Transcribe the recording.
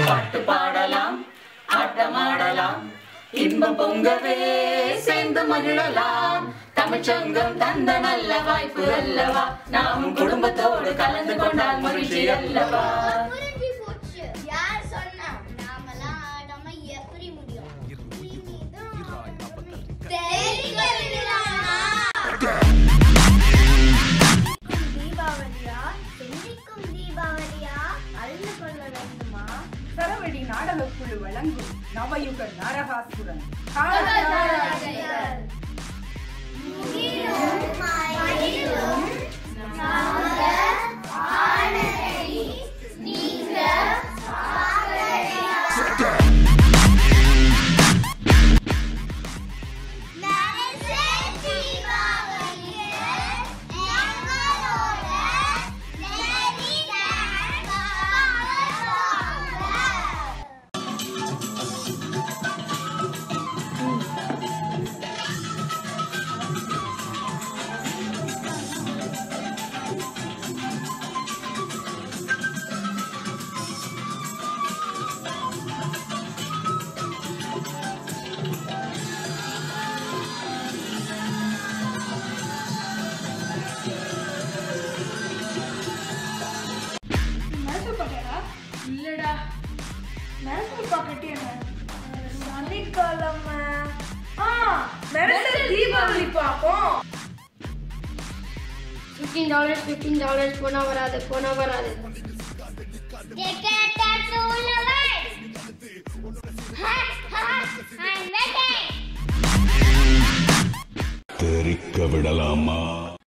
பாட்டு பாடலாம் ஆட்டமாடலாம் இன்பம் பொங்கவே சேர்ந்து மகிழலாம் தமிழ்ச்சங்கம் தந்த நல்ல வாய்ப்பு அல்லவா நாமும் குடும்பத்தோடு கலந்து கொண்டால் மகிழ்ச்சி அல்லவா புரிஞ்சு போச்சு யார் சொன்னா நாமெல்லாம் ஆடாம எப்படி முடியும் இனிதான். தெரிஞ்சுக்கலாமா? தீபாவளியா சென்னைக்கும் தீபாவளியா அறிந்து கொள்ள வேண்டுமா சரவடி நாடகக்குழு வழங்கும் நவயுக நாரகாசுரன் முகிலும் மயிலும் நாங்க ஆடலை நீங்க பார்க்கலையா? நரசே தீபாவளியே எங்களோட நேரி டான்ஸ் பார்க்கலாங்க. மைசூர் பாக்கெட்டா இல்லடா மைசூர் பாக்கெட் என்ன சனிக்கிழமை ஆ மெரசல் தீபாவளி பாப்போம் ஃபிஃப்டீன் டாலர்ஸ் ஃபிஃப்டீன் டாலர்ஸ் போனா வராது போனா வராது Ticket to Ulawai. Ha ha! I'm waiting. தெரிக்க விடலாமா